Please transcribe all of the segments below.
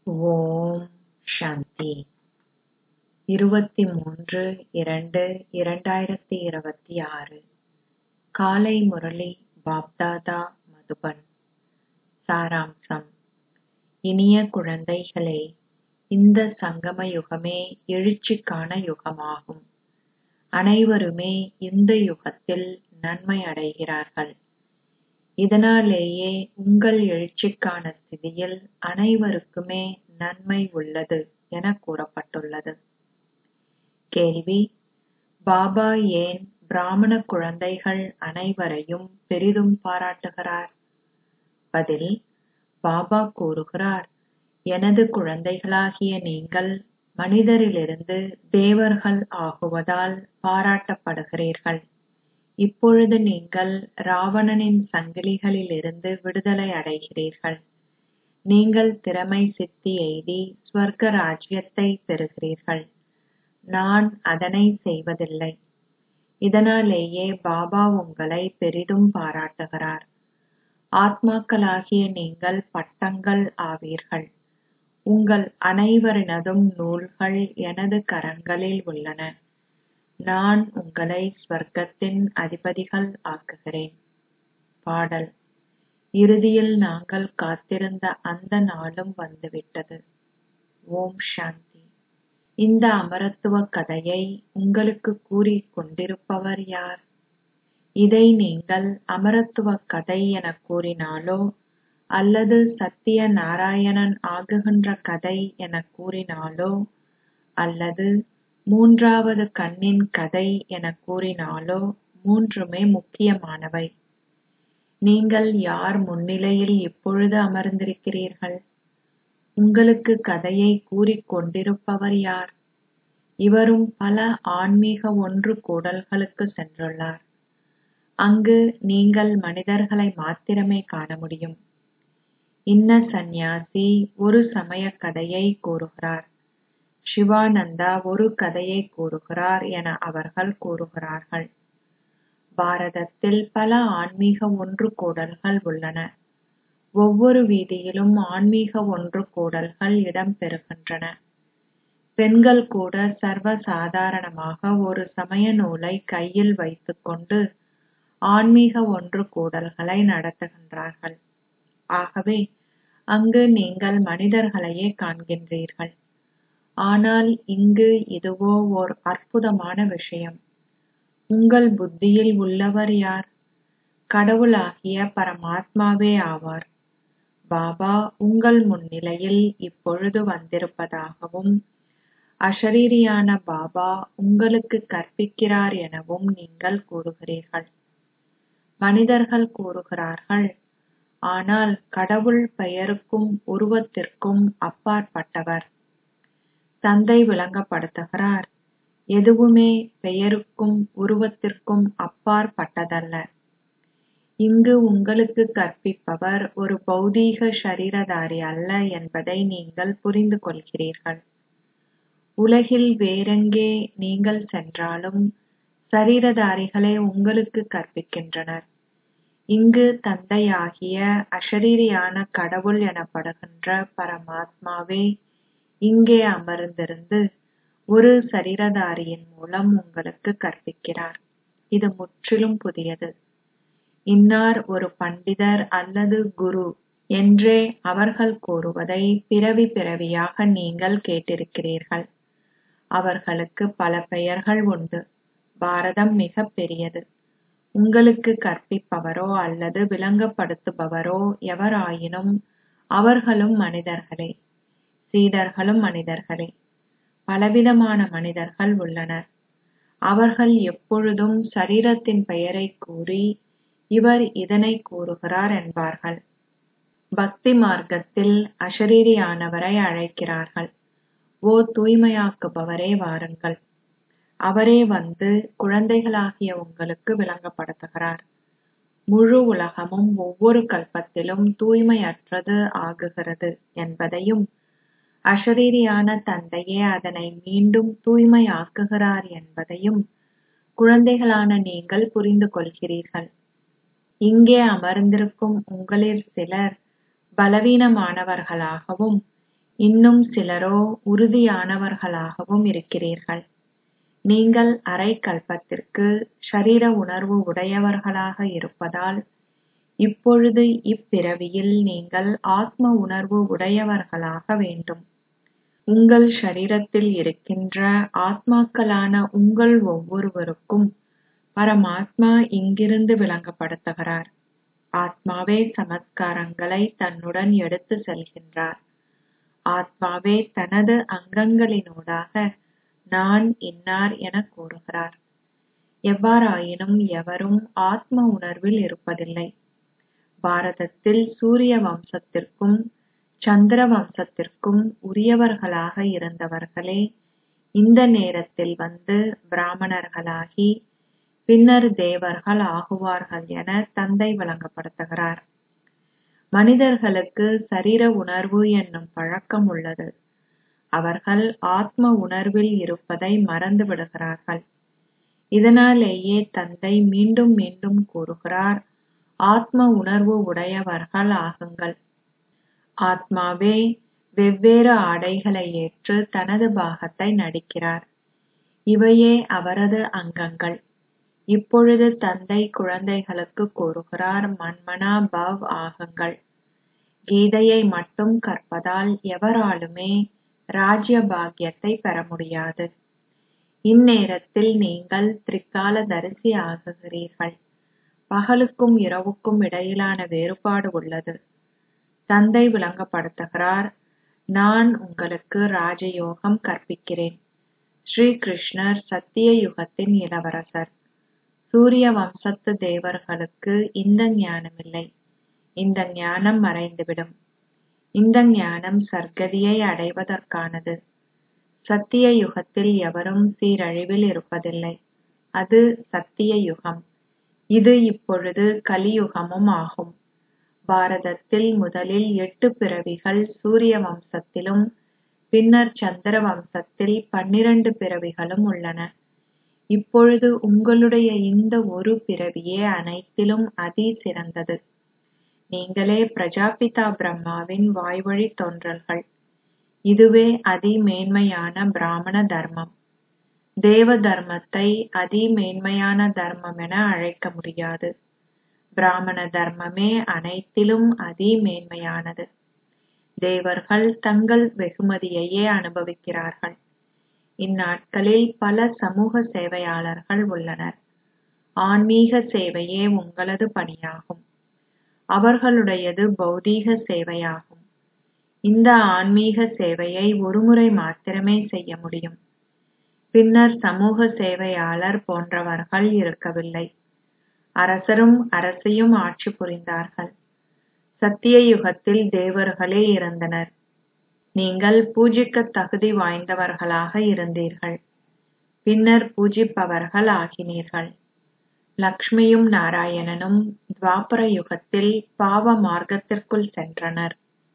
ஓம் சாந்தி இருபத்தி மூன்று இரண்டு இரண்டாயிரத்தி இருபத்தி ஆறு காலை முரளி பாப்தாதா மதுபன் சாராம்சம் இனிய குழந்தைகளே இந்த சங்கம யுகமே எழுச்சிக்கான யுகமாகும் அனைவருமே இந்த யுகத்தில் நன்மை அடைகிறார்கள் இதனாலேயே உங்கள் எழுச்சிக்கான ஸ்திதியில் அனைவருக்குமே நன்மை உள்ளது என கூறப்பட்டுள்ளது கேள்வி பாபா ஏன் பிராமண குழந்தைகள் அனைவரையும் பெரிதும் பாராட்டுகிறார் பதில் பாபா கூறுகிறார் எனது குழந்தைகளாகிய நீங்கள் மனிதரிலிருந்து தேவர்கள் ஆகுவதால் பாராட்டப்படுகிறீர்கள் இப்பொழுது நீங்கள் ராவணனின் சங்கிலிகளிலிருந்து விடுதலை அடைகிறீர்கள் நீங்கள் திறமை சித்தி எய்தி ஸ்வர்க்க ராஜ்யத்தை பெறுகிறீர்கள் நான் அதனை செய்வதில்லை இதனாலேயே பாபா உங்களை பெரிதும் பாராட்டுகிறார் ஆத்மாக்களாகிய நீங்கள் பட்டங்கள் ஆவீர்கள் உங்கள் அனைவரினதும் நூல்கள் எனது கரங்களில் உள்ளன நான் உங்களை ஸ்வர்க்கத்தின் அதிபதிகள் ஆக்குகிறேன் பாடல் இறுதியில் நாங்கள் காத்திருந்த அந்த நாளும் வந்துவிட்டது ஓம் சாந்தி இந்த அமரத்துவ கதையை உங்களுக்கு கூறிக் கொண்டிருப்பவர் யார் இதை நீங்கள் அமரத்துவ கதை என கூறினாலோ அல்லது சத்திய நாராயணன் ஆகுகின்ற கதை என கூறினாலோ அல்லது மூன்றாவது கண்ணின் கதை என கூறினாலோ மூன்றுமே முக்கியமானவை நீங்கள் யார் முன்னிலையில் இப்பொழுது அமர்ந்திருக்கிறீர்கள் உங்களுக்கு கதையை கூறிக் கொண்டிருப்பவர் யார் இவரும் பல ஆன்மீக ஒன்று கூடல்களுக்கு சென்றுள்ளார் அங்கு நீங்கள் மனிதர்களை மாத்திரமே காண முடியும் இன்ன சந்நியாசி ஒரு சமய கதையை கூறுகிறார் சிவானந்தா ஒரு கதையை கூறுகிறார் என அவர்கள் கூறுகிறார்கள் பாரதத்தில் பல ஆன்மீக ஒன்று கூடல்கள் உள்ளன ஒவ்வொரு வீதியிலும் ஆன்மீக ஒன்று கூடல்கள் இடம்பெறுகின்றன பெண்கள் கூட சர்வ சாதாரணமாக ஒரு சமய நூலை கையில் வைத்துக்கொண்டு ஆன்மீக ஒன்று கூடல்களை நடத்துகின்றார்கள் ஆகவே அங்கு நீங்கள் மனிதர்களையே காண்கின்றீர்கள் ஆனால் இங்கு இதுவோ ஓர் அற்புதமான விஷயம் உங்கள் புத்தியில் உள்ளவர் யார் கடவுளாகிய பரமாத்மாவே ஆவார் பாபா உங்கள் முன்னிலையில் இப்பொழுது வந்திருப்பதாகவும் அஷரீரியான பாபா உங்களுக்கு கற்பிக்கிறார் எனவும் நீங்கள் கூறுகிறீர்கள் மனிதர்கள் கூறுகிறார்கள் ஆனால் கடவுள் பெயருக்கும் உருவத்திற்கும் அப்பாற்பட்டவர் தந்தை விளங்கப்படுத்துகிறார் எதுவுமே பெயருக்கும் உருவத்திற்கும் அப்பாற்பட்டதல்ல இங்கு உங்களுக்கு கற்பிப்பவர் ஒரு பௌதீக ஷரீரதாரி அல்ல என்பதை நீங்கள் புரிந்து கொள்கிறீர்கள் உலகில் வேறெங்கே நீங்கள் சென்றாலும் சரீரதாரிகளே உங்களுக்கு கற்பிக்கின்றனர் இங்கு தந்தையாகிய அஷரீரியான கடவுள் எனப்படுகின்ற பரமாத்மாவே இங்கே அமர்ந்திருந்து ஒரு சரீரதாரியின் மூலம் உங்களுக்கு கற்பிக்கிறார் இது முற்றிலும் புதியது இன்னார் ஒரு பண்டிதர் அல்லது குரு என்றே அவர்கள் கூறுவதை பிறவி பிறவியாக நீங்கள் கேட்டிருக்கிறீர்கள் அவர்களுக்கு பல பெயர்கள் உண்டு பாரதம் மிக பெரியது உங்களுக்கு கற்பிப்பவரோ அல்லது விளங்கப்படுத்துபவரோ எவராயினும் அவர்களும் மனிதர்களே சீடர்களும் மனிதர்களே பலவிதமான மனிதர்கள் உள்ளனர் அவர்கள் எப்பொழுதும் சரீரத்தின் பெயரை கூறி இவர் இதனை கூறுகிறார் என்பார்கள் பக்தி மார்க்கத்தில் அஷரீரியானவரை அழைக்கிறார்கள் ஓ தூய்மையாக்குபவரே வாருங்கள் அவரே வந்து குழந்தைகளாகிய உங்களுக்கு விளங்கப்படுத்துகிறார் முழு உலகமும் ஒவ்வொரு கல்பத்திலும் தூய்மையற்றது ஆகுகிறது என்பதையும் அஷரீரியான தந்தையே அதனை மீண்டும் தூய்மையாக்குகிறார் என்பதையும் குழந்தைகளான நீங்கள் புரிந்து கொள்கிறீர்கள் இங்கே அமர்ந்திருக்கும் உங்களில் சிலர் பலவீனமானவர்களாகவும் இன்னும் சிலரோ உறுதியானவர்களாகவும் இருக்கிறீர்கள் நீங்கள் அரை கல்பத்திற்கு ஷரீர உணர்வு உடையவர்களாக இருப்பதால் இப்பொழுது இப்பிறவியில் நீங்கள் ஆத்ம உணர்வு உடையவர்களாக வேண்டும் உங்கள் ஷரீரத்தில் இருக்கின்ற ஆத்மாக்களான உங்கள் ஒவ்வொருவருக்கும் பரமாத்மா இங்கிருந்து விளங்கப்படுத்துகிறார் ஆத்மாவே சமத்காரங்களை தன்னுடன் எடுத்து செல்கின்றார் ஆத்மாவே தனது அங்கங்களினூடாக நான் இன்னார் என கூறுகிறார் எவ்வாறாயினும் எவரும் ஆத்ம உணர்வில் இருப்பதில்லை பாரதத்தில் சூரிய வம்சத்திற்கும் சந்திர வம்சத்திற்கும் உரியவர்களாக இருந்தவர்களே இந்த நேரத்தில் வந்து பிராமணர்களாகி பின்னர் தேவர்கள் ஆகுவார்கள் என தந்தை விளங்கப்படுத்துகிறார் மனிதர்களுக்கு சரீர உணர்வு என்னும் பழக்கம் உள்ளது அவர்கள் ஆத்ம உணர்வில் இருப்பதை மறந்து விடுகிறார்கள் இதனாலேயே தந்தை மீண்டும் மீண்டும் கூறுகிறார் ஆத்ம உணர்வு உடையவர்கள் ஆகுங்கள் ஆத்மாவே வெவ்வேறு ஆடைகளை ஏற்று தனது பாகத்தை நடிக்கிறார் இவையே அவரது அங்கங்கள் இப்பொழுது தந்தை குழந்தைகளுக்கு கூறுகிறார் மன்மனா பவ் ஆகுங்கள் கீதையை மட்டும் கற்பதால் எவராலுமே ராஜ்ய பாக்கியத்தை பெற முடியாது இந்நேரத்தில் நீங்கள் திரிகால தரிசி ஆகுகிறீர்கள் பகலுக்கும் இரவுக்கும் இடையிலான வேறுபாடு உள்ளது தந்தை விளங்கப்படுத்துகிறார் நான் உங்களுக்கு ராஜயோகம் கற்பிக்கிறேன் ஸ்ரீ கிருஷ்ணர் சத்திய யுகத்தின் இளவரசர் சூரிய வம்சத்து தேவர்களுக்கு இந்த ஞானமில்லை இந்த ஞானம் மறைந்துவிடும் இந்த ஞானம் சர்க்கதியை அடைவதற்கானது சத்திய யுகத்தில் எவரும் சீரழிவில் இருப்பதில்லை அது சத்திய யுகம் இது இப்பொழுது கலியுகமும் ஆகும் பாரதத்தில் முதலில் எட்டு பிறவிகள் சூரிய வம்சத்திலும் பின்னர் சந்திர வம்சத்தில் பன்னிரண்டு பிறவிகளும் உள்ளன இப்பொழுது உங்களுடைய இந்த ஒரு பிறவியே அனைத்திலும் அதி சிறந்தது நீங்களே பிரஜாபிதா பிரம்மாவின் வாய்வழி தோன்றல்கள் இதுவே அதி மேன்மையான பிராமண தர்மம் தேவ தர்மத்தை அதி மேன்மையான தர்மம் என அழைக்க முடியாது பிராமண தர்மமே அனைத்திலும் அதி மேன்மையானது தேவர்கள் தங்கள் வெகுமதியையே அனுபவிக்கிறார்கள் இந்நாட்களில் பல சமூக சேவையாளர்கள் உள்ளனர் ஆன்மீக சேவையே உங்களது பணியாகும் அவர்களுடையது பௌதீக சேவையாகும் இந்த ஆன்மீக சேவையை ஒருமுறை மாத்திரமே செய்ய முடியும் பின்னர் சமூக சேவையாளர் போன்றவர்கள் இருக்கவில்லை அரசரும் அரசியும் ஆட்சி புரிந்தார்கள் சத்திய யுகத்தில் தேவர்களே இருந்தனர் நீங்கள் பூஜிக்க தகுதி வாய்ந்தவர்களாக இருந்தீர்கள் பின்னர் பூஜிப்பவர்கள் ஆகினீர்கள் லக்ஷ்மியும் நாராயணனும் துவாபர யுகத்தில் பாவ மார்க்கத்திற்குள் சென்றனர்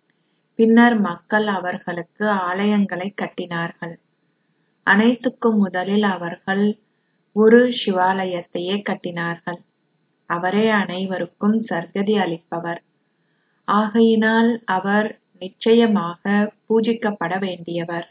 பின்னர் மக்கள் அவர்களுக்கு ஆலயங்களை கட்டினார்கள் அனைத்துக்கும் முதலில் அவர்கள் ஒரு சிவாலயத்தையே கட்டினார்கள் அவரே அனைவருக்கும் சர்க்கதி அளிப்பவர் ஆகையினால் அவர் நிச்சயமாக பூஜிக்கப்பட வேண்டியவர்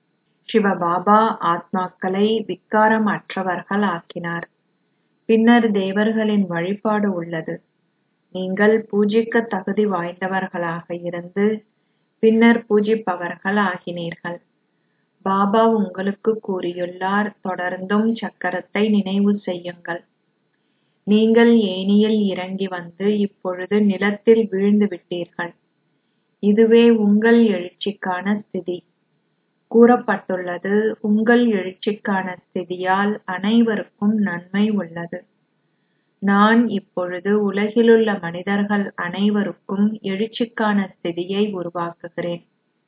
சிவபாபா ஆத்மாக்களை விக்காரம் அற்றவர்கள் ஆக்கினார் பின்னர் தேவர்களின் வழிபாடு உள்ளது நீங்கள் பூஜிக்க தகுதி வாய்ந்தவர்களாக இருந்து பின்னர் பூஜிப்பவர்கள் ஆகினீர்கள் பாபா உங்களுக்கு கூறியுள்ளார் தொடர்ந்தும் சக்கரத்தை நினைவு செய்யுங்கள் நீங்கள் ஏனியில் இறங்கி வந்து இப்பொழுது நிலத்தில் வீழ்ந்து விட்டீர்கள் இதுவே உங்கள் எழுச்சிக்கான ஸ்திதி கூறப்பட்டுள்ளது உங்கள் எழுச்சிக்கான ஸ்திதியால் அனைவருக்கும் நன்மை உள்ளது நான் இப்பொழுது உலகிலுள்ள மனிதர்கள் அனைவருக்கும் எழுச்சிக்கான ஸ்திதியை உருவாக்குகிறேன்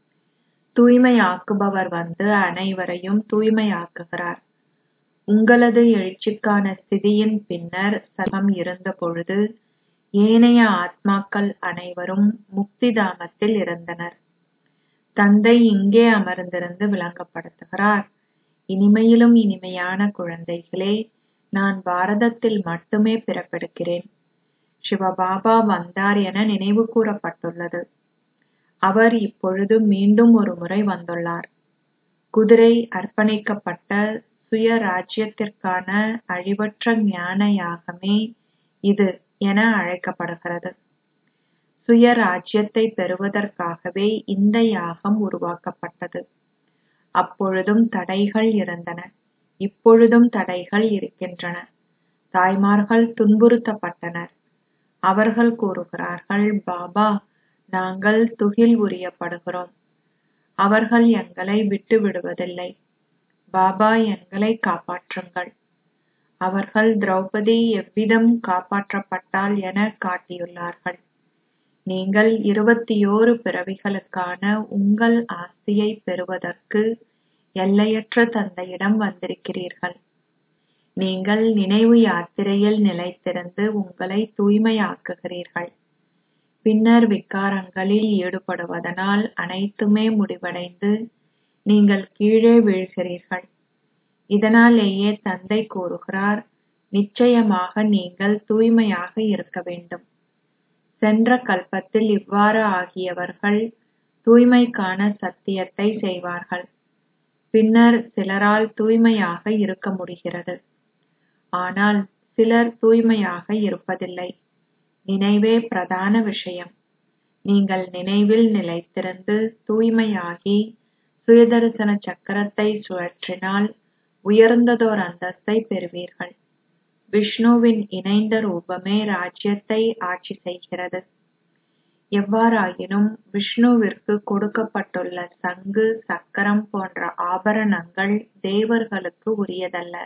தூய்மையாக்குபவர் வந்து அனைவரையும் தூய்மையாக்குகிறார் உங்களது எழுச்சிக்கான ஸ்திதியின் பின்னர் சலம் இருந்த பொழுது ஏனைய ஆத்மாக்கள் அனைவரும் முக்தி தாமத்தில் இருந்தனர் தந்தை இங்கே அமர்ந்திருந்து விளங்கப்படுத்துகிறார் இனிமையிலும் இனிமையான குழந்தைகளே நான் பாரதத்தில் மட்டுமே பிறப்பெடுக்கிறேன் சிவபாபா வந்தார் என நினைவு கூறப்பட்டுள்ளது அவர் இப்பொழுது மீண்டும் ஒரு முறை வந்துள்ளார் குதிரை அர்ப்பணிக்கப்பட்ட சுயராஜ்யத்திற்கான அழிவற்ற ஞான யாகமே இது என அழைக்கப்படுகிறது சுயராஜ்யத்தை பெறுவதற்காகவே இந்த யாகம் உருவாக்கப்பட்டது அப்பொழுதும் தடைகள் இருந்தன இப்பொழுதும் தடைகள் இருக்கின்றன தாய்மார்கள் துன்புறுத்தப்பட்டனர் அவர்கள் கூறுகிறார்கள் பாபா நாங்கள் துகில் உரியப்படுகிறோம் அவர்கள் எங்களை விட்டு விடுவதில்லை பாபா எங்களை காப்பாற்றுங்கள் அவர்கள் திரௌபதி எவ்விதம் காப்பாற்றப்பட்டாள் என காட்டியுள்ளார்கள் நீங்கள் இருபத்தியோரு பிறவிகளுக்கான உங்கள் ஆஸ்தியை பெறுவதற்கு எல்லையற்ற தந்தையிடம் வந்திருக்கிறீர்கள் நீங்கள் நினைவு யாத்திரையில் நிலைத்திருந்து உங்களை தூய்மையாக்குகிறீர்கள் பின்னர் விகாரங்களில் ஈடுபடுவதனால் அனைத்துமே முடிவடைந்து நீங்கள் கீழே வீழ்கிறீர்கள் இதனாலேயே தந்தை கூறுகிறார் நிச்சயமாக நீங்கள் தூய்மையாக இருக்க வேண்டும் சென்ற கல்பத்தில் இவ்வாறு ஆகியவர்கள் தூய்மைக்கான சத்தியத்தை செய்வார்கள் பின்னர் சிலரால் தூய்மையாக இருக்க முடிகிறது ஆனால் சிலர் தூய்மையாக இருப்பதில்லை நினைவே பிரதான விஷயம் நீங்கள் நினைவில் நிலைத்திருந்து தூய்மையாகி சுயதரிசன சக்கரத்தை சுழற்றினால் உயர்ந்ததோர் அந்தஸ்தை பெறுவீர்கள் விஷ்ணுவின் இணைந்த ரூபமே ராஜ்யத்தை ஆட்சி செய்கிறது எவ்வாறாயினும் விஷ்ணுவிற்கு கொடுக்கப்பட்டுள்ள சங்கு சக்கரம் போன்ற ஆபரணங்கள் தேவர்களுக்கு உரியதல்ல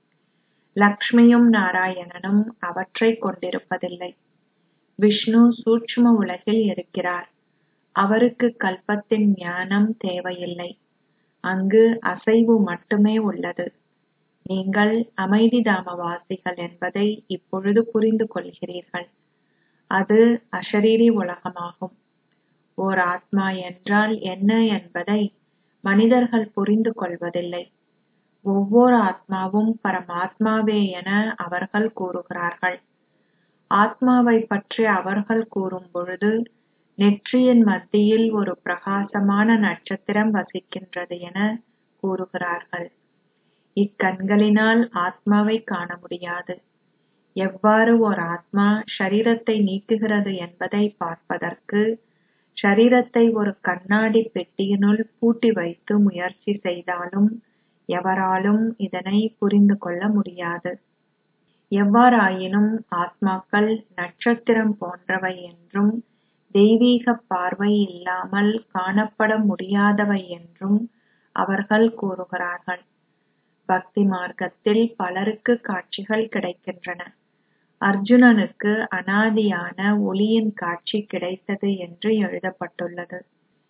லக்ஷ்மியும் நாராயணனும் அவற்றை கொண்டிருப்பதில்லை விஷ்ணு சூட்சும உலகில் இருக்கிறார் அவருக்கு கல்பத்தின் ஞானம் தேவையில்லை அங்கு அசைவு மட்டுமே உள்ளது நீங்கள் அமைதி தாமவாசிகள் என்பதை இப்பொழுது புரிந்து கொள்கிறீர்கள் அது அஷரீரி உலகமாகும் ஓர் ஆத்மா என்றால் என்ன என்பதை மனிதர்கள் புரிந்து கொள்வதில்லை ஒவ்வொரு ஆத்மாவும் பரமாத்மாவே என அவர்கள் கூறுகிறார்கள் ஆத்மாவை பற்றி அவர்கள் கூறும் பொழுது நெற்றியின் மத்தியில் ஒரு பிரகாசமான நட்சத்திரம் வசிக்கின்றது என கூறுகிறார்கள் இக்கண்களினால் ஆத்மாவை காண முடியாது எவ்வாறு ஒரு ஆத்மா ஷரீரத்தை நீக்குகிறது என்பதை பார்ப்பதற்கு ஷரீரத்தை ஒரு கண்ணாடி பெட்டியினுள் பூட்டி வைத்து முயற்சி செய்தாலும் எவராலும் இதனை புரிந்து கொள்ள முடியாது எவ்வாறாயினும் ஆத்மாக்கள் நட்சத்திரம் போன்றவை என்றும் தெய்வீக பார்வை இல்லாமல் காணப்பட முடியாதவை என்றும் அவர்கள் கூறுகிறார்கள் பக்தி மார்க்கத்தில் பலருக்கு காட்சிகள் கிடைக்கின்றன அர்ஜுனனுக்கு அனாதியான ஒளியின் காட்சி கிடைத்தது என்று எழுதப்பட்டுள்ளது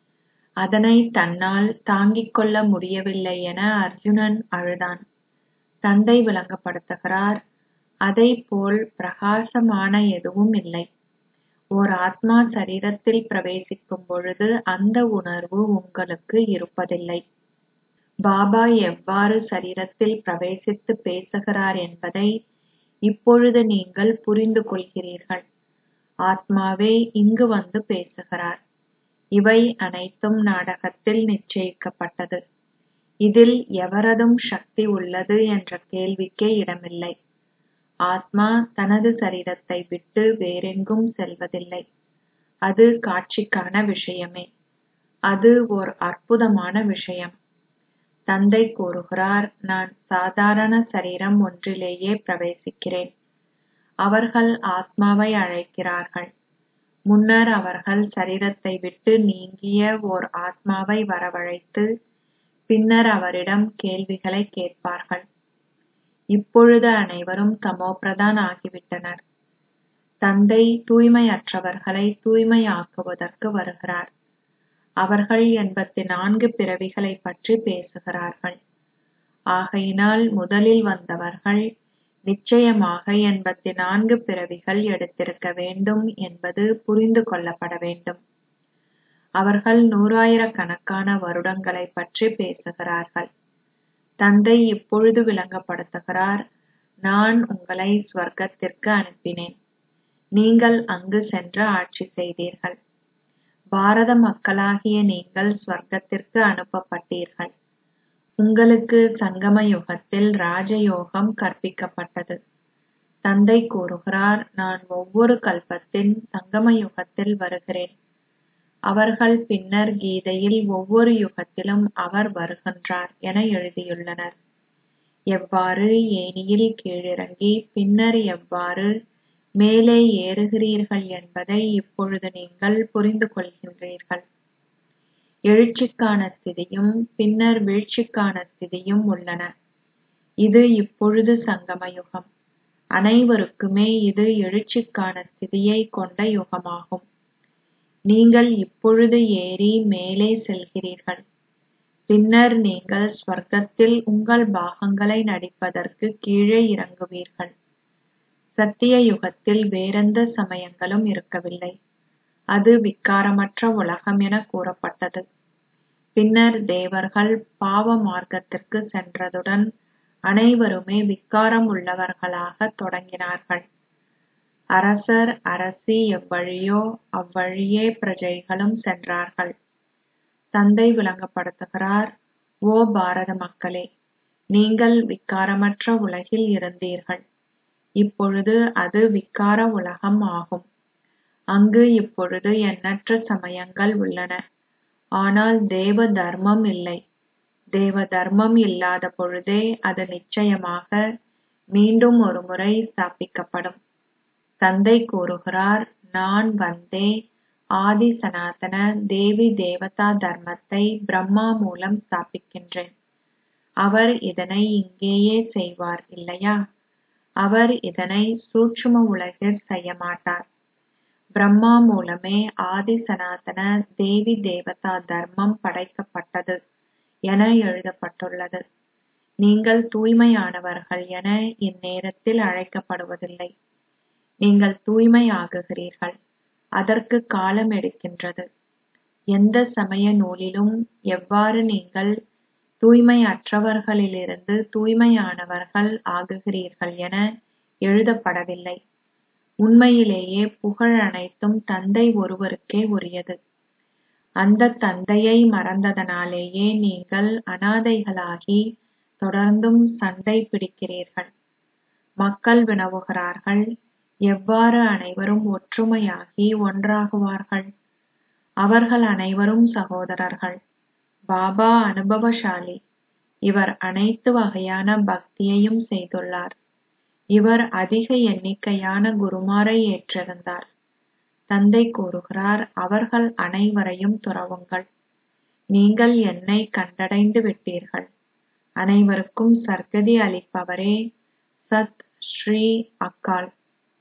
அதனை தன்னால் தாங்கிக் கொள்ள முடியவில்லை என அர்ஜுனன் அழுதான் தந்தை விளங்கப்படுத்துகிறார் அதை போல் பிரகாசமான எதுவும் இல்லை ஓர் ஆத்மா சரீரத்தில் பிரவேசிக்கும் பொழுது அந்த உணர்வு உங்களுக்கு இருப்பதில்லை பாபா எவ்வாறு சரீரத்தில் பிரவேசித்து பேசுகிறார் என்பதை இப்பொழுது நீங்கள் புரிந்து கொள்கிறீர்கள் ஆத்மாவே இங்கு வந்து பேசுகிறார் இவை அனைத்தும் நாடகத்தில் நிச்சயிக்கப்பட்டது இதில் எவரதும் சக்தி உள்ளது என்ற கேள்விக்கே இடமில்லை ஆத்மா தனது சரீரத்தை விட்டு வேறெங்கும் செல்வதில்லை அது காட்சிக்கான விஷயமே அது ஓர் அற்புதமான விஷயம் தந்தை கூறுகிறார் நான் சாதாரண சரீரம் ஒன்றிலேயே பிரவேசிக்கிறேன் அவர்கள் ஆத்மாவை அழைக்கிறார்கள் முன்னர் அவர்கள் சரீரத்தை விட்டு நீங்கிய ஓர் ஆத்மாவை வரவழைத்து பின்னர் அவரிடம் கேள்விகளை கேட்பார்கள் இப்பொழுது அனைவரும் தமோபிரதான் ஆகிவிட்டனர் தந்தை தூய்மையற்றவர்களை தூய்மையாக்குவதற்கு வருகிறார் அவர்கள் எண்பத்தி நான்கு பிறவிகளை பற்றி பேசுகிறார்கள் ஆகையினால் முதலில் வந்தவர்கள் நிச்சயமாக எண்பத்தி நான்கு பிறவிகள் எடுத்திருக்க வேண்டும் என்பது புரிந்து கொள்ளப்பட வேண்டும் அவர்கள் நூறாயிரக்கணக்கான வருடங்களை பற்றி பேசுகிறார்கள் தந்தை இப்பொழுது விளங்கப்படுத்துகிறார் நான் உங்களை ஸ்வர்க்கத்திற்கு அனுப்பினேன் நீங்கள் அங்கு சென்று ஆட்சி செய்தீர்கள் பாரத மக்களாகிய நீங்கள் ஸ்வர்க்கத்திற்கு அனுப்பப்பட்டீர்கள் உங்களுக்கு சங்கம யுகத்தில் ராஜயோகம் கற்பிக்கப்பட்டது தந்தை கூறுகிறார் நான் ஒவ்வொரு கல்பத்தின் சங்கம யுகத்தில் வருகிறேன் அவர்கள் பின்னர் கீதையில் ஒவ்வொரு யுகத்திலும் அவர் வருகின்றார் என எழுதியுள்ளனர் எவ்வாறு ஏணியில் கீழிறங்கி பின்னர் எவ்வாறு மேலே ஏறுகிறீர்கள் என்பதை இப்பொழுது நீங்கள் புரிந்து கொள்கின்றீர்கள் எழுச்சிக்கான ஸ்திதியும் பின்னர் வீழ்ச்சிக்கான ஸ்திதியும் உள்ளன இது இப்பொழுது சங்கம யுகம் அனைவருக்குமே இது எழுச்சிக்கான ஸ்திதியை கொண்ட யுகமாகும் நீங்கள் இப்பொழுது ஏறி மேலே செல்கிறீர்கள் பின்னர் நீங்கள் ஸ்வர்க்கத்தில் உங்கள் பாகங்களை நடிப்பதற்கு கீழே இறங்குவீர்கள் சத்திய யுகத்தில் வேறெந்த சமயங்களும் இருக்கவில்லை அது விக்காரமற்ற உலகம் என கூறப்பட்டது பின்னர் தேவர்கள் பாவ மார்க்கத்திற்கு சென்றதுடன் அனைவருமே விக்காரம் உள்ளவர்களாக தொடங்கினார்கள் அரசர் அரசி எவ்வழியோ அவ்வழியே பிரஜைகளும் சென்றார்கள் தந்தை விளங்கப்படுத்துகிறார் ஓ பாரத மக்களே நீங்கள் விக்காரமற்ற உலகில் இருந்தீர்கள் இப்பொழுது அது விக்கார உலகம் ஆகும் அங்கு இப்பொழுது எண்ணற்ற சமயங்கள் உள்ளன ஆனால் தேவ தர்மம் இல்லை தேவ தர்மம் இல்லாத பொழுதே அது நிச்சயமாக மீண்டும் ஒருமுறை ஸ்தாபிக்கப்படும் தந்தை கூறுகிறார் நான் வந்தே ஆதி சனாதன தேவி தேவதா தர்மத்தை பிரம்மா மூலம் ஸ்தாபிக்கின்றேன் அவர் இதனை இங்கேயே செய்வார் இல்லையா அவர் இதனை சூட்சும உலகில் செய்ய மாட்டார் பிரம்மா மூலமே ஆதி சனாதன தேவி தேவதா தர்மம் படைக்கப்பட்டது என எழுதப்பட்டுள்ளது நீங்கள் தூய்மையானவர்கள் என இந்நேரத்தில் அழைக்கப்படுவதில்லை நீங்கள் தூய்மையாகுகிறீர்கள் அதற்கு காலம் எடுக்கின்றது எந்த சமய நூலிலும் எவ்வாறு நீங்கள் தூய்மையற்றவர்களிலிருந்து தூய்மையானவர்கள் ஆகுகிறீர்கள் என எழுதப்படவில்லை உண்மையிலேயே புகழ் அனைத்தும் தந்தை ஒருவருக்கே உரியது அந்த தந்தையை மறந்ததனாலேயே நீங்கள் அனாதைகளாகி தொடர்ந்தும் சண்டை பிடிக்கிறீர்கள் மக்கள் வினவுகிறார்கள் எவ்வாறு அனைவரும் ஒற்றுமையாகி ஒன்றாகுவார்கள் அவர்கள் அனைவரும் சகோதரர்கள் பாபா அனுபவசாலி இவர் அனைத்து வகையான பக்தியையும் செய்துள்ளார் இவர் அதிக எண்ணிக்கையான குருமாரை ஏற்றிருந்தார் தந்தை கூறுகிறார் அவர்கள் அனைவரையும் துறவுங்கள் நீங்கள் என்னை கண்டடைந்து விட்டீர்கள் அனைவருக்கும் சர்க்கதி அளிப்பவரே சத் ஸ்ரீ அக்கால்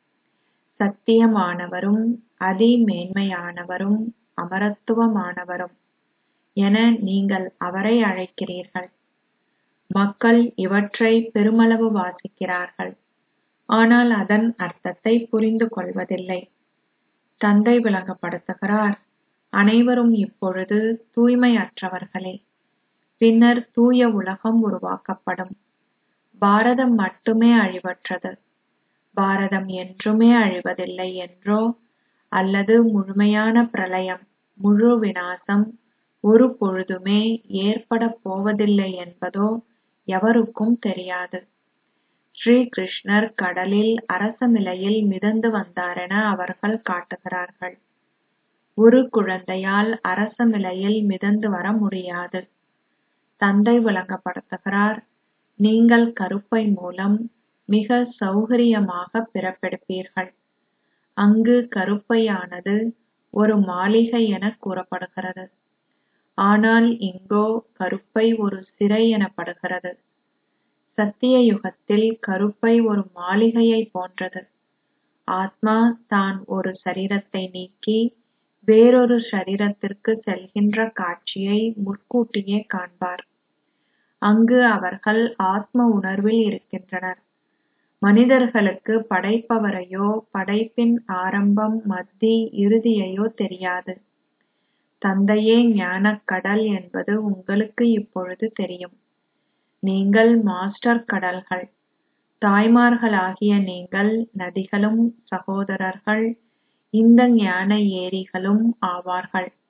சத்தியமானவரும் அதி மேன்மையானவரும் அமரத்துவமானவரும் என நீங்கள் அவரை அழைக்கிறீர்கள் மக்கள் இவற்றை பெருமளவு வாசிக்கிறார்கள் ஆனால் அதன் அர்த்தத்தை புரிந்து கொள்வதில்லை தந்தை விளங்கப்படுத்துகிறார் அனைவரும் இப்பொழுது தூய்மையற்றவர்களே பின்னர் தூய உலகம் உருவாக்கப்படும் பாரதம் மட்டுமே அழிவற்றது பாரதம் என்றுமே அழிவதில்லை என்றோ அல்லது முழுமையான பிரளயம் முழு விநாசம் ஒரு பொழுதுமே ஏற்படப் போவதில்லை என்பதோ எவருக்கும் தெரியாது ஸ்ரீ கிருஷ்ணர் கடலில் அரசமிலையில் மிதந்து வந்தாரென அவர்கள் காட்டுகிறார்கள் ஒரு குழந்தையால் அரசமிலையில் மிதந்து வர முடியாது தந்தை விளங்கப்படுத்துகிறார் நீங்கள் கருப்பை மூலம் மிக சௌகரியமாக பிறப்பெடுப்பீர்கள் அங்கு கருப்பையானது ஒரு மாளிகை என கூறப்படுகிறது ஆனால் இங்கோ கருப்பை ஒரு சிறை எனப்படுகிறது சத்திய யுகத்தில் கருப்பை ஒரு மாளிகையை போன்றது ஆத்மா தான் ஒரு சரீரத்தை நீக்கி வேறொரு சரீரத்திற்கு செல்கின்ற காட்சியை முற்கூட்டியே காண்பார் அங்கு அவர்கள் ஆத்ம உணர்வில் இருக்கின்றனர் மனிதர்களுக்கு படைப்பவரையோ படைப்பின் ஆரம்பம் மத்தி இறுதியையோ தெரியாது தந்தையே ஞானக் கடல் என்பது உங்களுக்கு இப்பொழுது தெரியும் நீங்கள் மாஸ்டர் கடல்கள் தாய்மார்களாகிய நீங்கள் நதிகளும் சகோதரர்கள் இந்த ஞான ஏரிகளும் ஆவார்கள்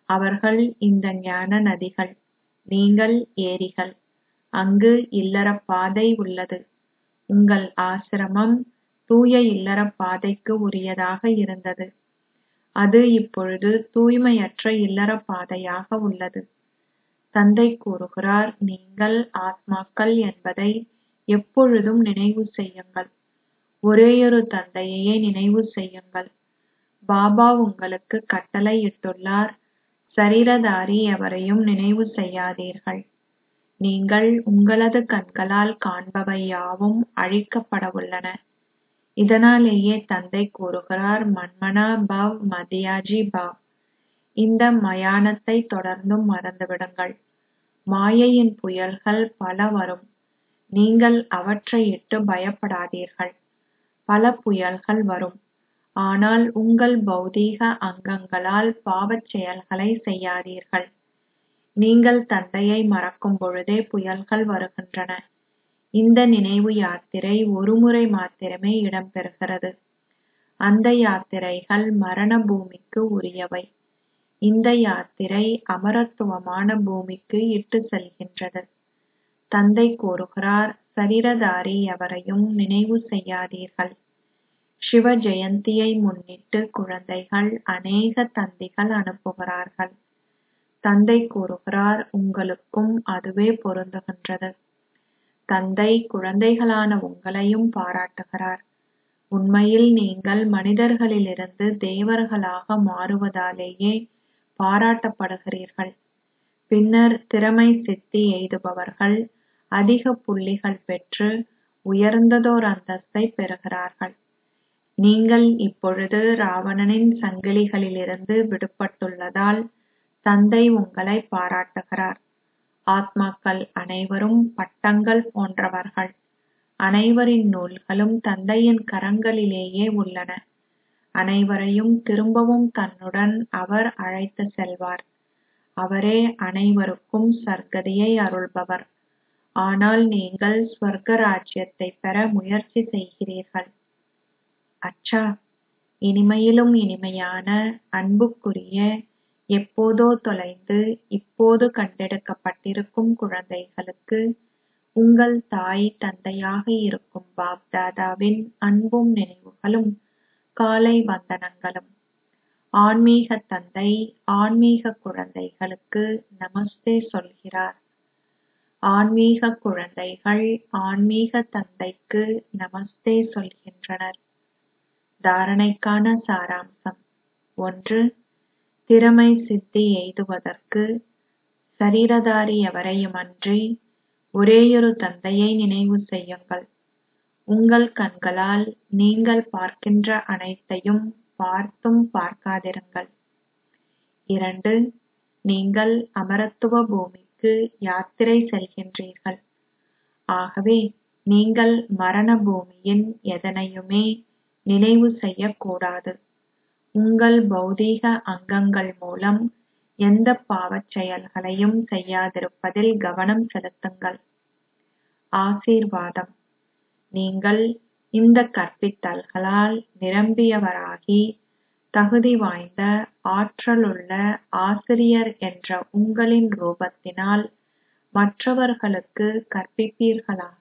அவர்கள் இந்த ஞான நதிகள் நீங்கள் ஏரிகள் அங்கு இல்லறப் பாதை உள்ளது உங்கள் ஆசிரமம் தூய இல்லறப் பாதைக்கு உரியதாக இருந்தது அது இப்பொழுது தூய்மையற்ற இல்லறப் பாதையாக உள்ளது தந்தை கூறுகிறார் நீங்கள் ஆத்மாக்கள் என்பதை எப்பொழுதும் நினைவு செய்யுங்கள் ஒரேயொரு தந்தையையே நினைவு செய்யுங்கள் பாபா உங்களுக்கு கட்டளை இட்டுள்ளார் சரீரதாரி எவரையும் நினைவு செய்யாதீர்கள் நீங்கள் உங்களது கண்களால் காண்பவை யாவும் அழிக்கப்படவுள்ளன இதனாலேயே தந்தை கூறுகிறார் மன்மனா பவ் மதியாஜி பவ் இந்த மயானத்தை தொடர்ந்தும் மறந்துவிடுங்கள் மாயையின் புயல்கள் பல வரும் நீங்கள் அவற்றை இட்டு பயப்படாதீர்கள் பல புயல்கள் வரும் ஆனால் உங்கள் பௌதீக அங்கங்களால் பாவச் செயல்களை செய்யாதீர்கள் நீங்கள் தந்தையை மறக்கும் பொழுதே புயல்கள் வருகின்றன இந்த நினைவு யாத்திரை ஒருமுறை மாத்திரமே இடம்பெறுகிறது அந்த யாத்திரைகள் மரண பூமிக்கு உரியவை இந்த யாத்திரை அமரத்துவமான பூமிக்கு இட்டு செல்கின்றது தந்தை கூறுகிறார் சரீரதாரி எவரையும் நினைவு செய்யாதீர்கள் சிவ ஜெயந்தியை முன்னிட்டு குழந்தைகள் அநேக தந்திகள் அனுப்புகிறார்கள் தந்தை கூறுகிறார் உங்களுக்கும் அதுவே பொருந்துகின்றது தந்தை குழந்தைகளான உங்களையும் பாராட்டுகிறார் உண்மையில் நீங்கள் மனிதர்களிலிருந்து தேவர்களாக மாறுவதாலேயே பாராட்டப்படுகிறீர்கள் பின்னர் திறமை சித்தி எய்துபவர்கள் அதிக புள்ளிகள் பெற்று உயர்ந்ததோர் அந்தஸ்தை பெறுகிறார்கள் நீங்கள் இப்பொழுது ராவணனின் சங்கிலிகளிலிருந்து விடுபட்டுள்ளதால் தந்தை உங்களை பாராட்டுகிறார் ஆத்மாக்கள் அனைவரும் பட்டங்கள் போன்றவர்கள் அனைவரின் நூல்களும் தந்தையின் கரங்களிலேயே உள்ளன அனைவரையும் திரும்பவும் தன்னுடன் அவர் அழைத்து செல்வார் அவரே அனைவருக்கும் சர்க்கதியை அருள்பவர் ஆனால் நீங்கள் ஸ்வர்க ராஜ்யத்தை பெற முயற்சி செய்கிறீர்கள் அச்சா இனிமையிலும் இனிமையான அன்புக்குரிய எப்போதோ தொலைந்து இப்போது கண்டெடுக்கப்பட்டிருக்கும் குழந்தைகளுக்கு உங்கள் தாய் தந்தையாக இருக்கும் பாப்தாதாவின் அன்பும் நினைவுகளும் காலை வந்தனங்களும் ஆன்மீக தந்தை ஆன்மீக குழந்தைகளுக்கு நமஸ்தே சொல்கிறார் ஆன்மீக குழந்தைகள் ஆன்மீக தந்தைக்கு நமஸ்தே சொல்கின்றனர் தாரணைக்கான சாராம்சம் ஒன்று திறமை சித்தி எய்துவதற்கு சரீரதாரி எவரையுமன்றி ஒரேயொரு தந்தையை நினைவு செய்யுங்கள் உங்கள் கண்களால் நீங்கள் பார்க்கின்ற அனைத்தையும் பார்த்தும் பார்க்காதிருங்கள் இரண்டு நீங்கள் அமரத்துவ பூமிக்கு யாத்திரை செல்கின்றீர்கள் ஆகவே நீங்கள் மரண பூமியின் எதனையுமே நினைவு செய்யக்கூடாது உங்கள் பௌதீக அங்கங்கள் மூலம் எந்த பாவச் செயல்களையும் செய்யாதிருப்பதில் கவனம் செலுத்துங்கள் ஆசீர்வாதம் நீங்கள் இந்த கற்பித்தல்களால் நிரம்பியவராகி தகுதி வாய்ந்த ஆற்றலுள்ள ஆசிரியர் என்ற உங்களின் ரூபத்தினால் மற்றவர்களுக்கு கற்பிப்பீர்களாக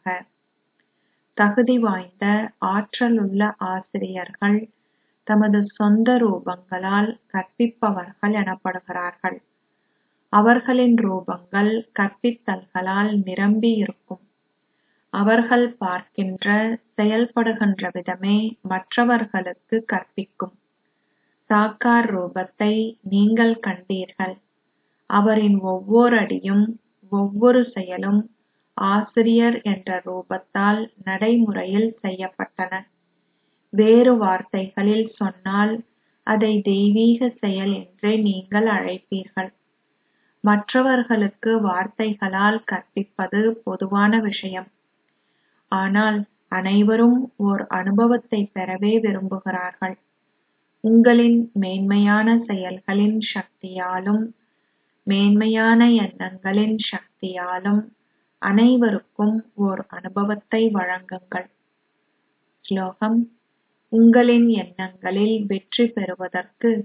தகுதி வாய்ந்த ஆற்றலுள்ள ஆசிரியர்கள் தமது சொந்த ரூபங்களால் கற்பிப்பவர்கள் எனப்படுகிறார்கள் அவர்களின் ரூபங்கள் கற்பித்தல்களால் நிரம்பி இருக்கும் அவர்கள் பார்க்கின்ற செயல்படுகின்ற விதமே மற்றவர்களுக்கு கற்பிக்கும் சாக்கார் ரூபத்தை நீங்கள் கண்டீர்கள் அவரின் ஒவ்வொரு அடியும் ஒவ்வொரு செயலும் ஆசிரியர் என்ற ரூபத்தால் நடைமுறையில் செய்யப்பட்டன வேறு வார்த்தைகளில் சொன்னால் அதை தெய்வீக செயல் என்றே நீங்கள் அழைப்பீர்கள் மற்றவர்களுக்கு வார்த்தைகளால் கற்பிப்பது பொதுவான விஷயம் ஆனால் அனைவரும் ஓர் அனுபவத்தை பெறவே விரும்புகிறார்கள் உங்களின் மேன்மையான செயல்களின் சக்தியாலும் மேன்மையான எண்ணங்களின் சக்தியாலும் அனைவருக்கும் ஓர் அனுபவத்தை வழங்குங்கள் ஸ்லோகம் உங்களின் எண்ணங்களில் வெற்றி பெறுவதற்கு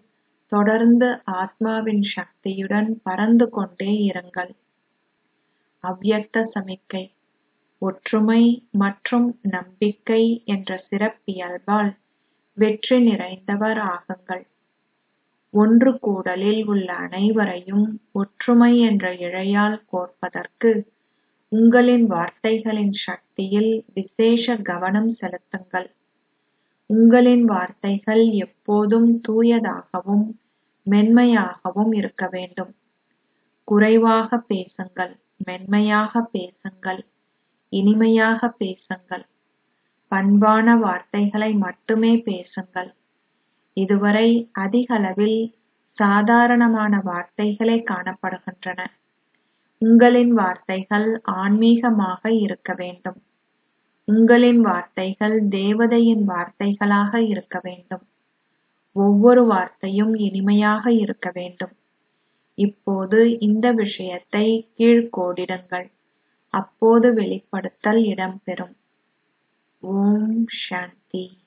தொடர்ந்து ஆத்மாவின் சக்தியுடன் பறந்து கொண்டே இருங்கள் அவ்யக்த சமிக்கை ஒற்றுமை மற்றும் நம்பிக்கை என்ற சிறப்பியல்பால் வெற்றி நிறைந்தவர் ஆகுங்கள் ஒன்று கூடலில் உள்ள அனைவரையும் ஒற்றுமை என்ற இழையால் கோர்ப்பதற்கு உங்களின் வார்த்தைகளின் சக்தியில் விசேஷ கவனம் செலுத்துங்கள் உங்களின் வார்த்தைகள் எப்போதும் தூயதாகவும் மென்மையாகவும் இருக்க வேண்டும் குறைவாக பேசுங்கள் மென்மையாக பேசுங்கள் இனிமையாக பேசுங்கள் பண்பான வார்த்தைகளை மட்டுமே பேசுங்கள் இதுவரை அதிகளவில் சாதாரணமான வார்த்தைகளே காணப்படுகின்றன உங்களின் வார்த்தைகள் ஆன்மீகமாக இருக்க வேண்டும் உங்களின் வார்த்தைகள் தேவதையின் வார்த்தைகளாக இருக்க வேண்டும் ஒவ்வொரு வார்த்தையும் இனிமையாக இருக்க வேண்டும் இப்போது இந்த விஷயத்தை கீழ்கோடிடுங்கள் அப்போது வெளிப்படுத்தல் இடம்பெறும் ஓம் சாந்தி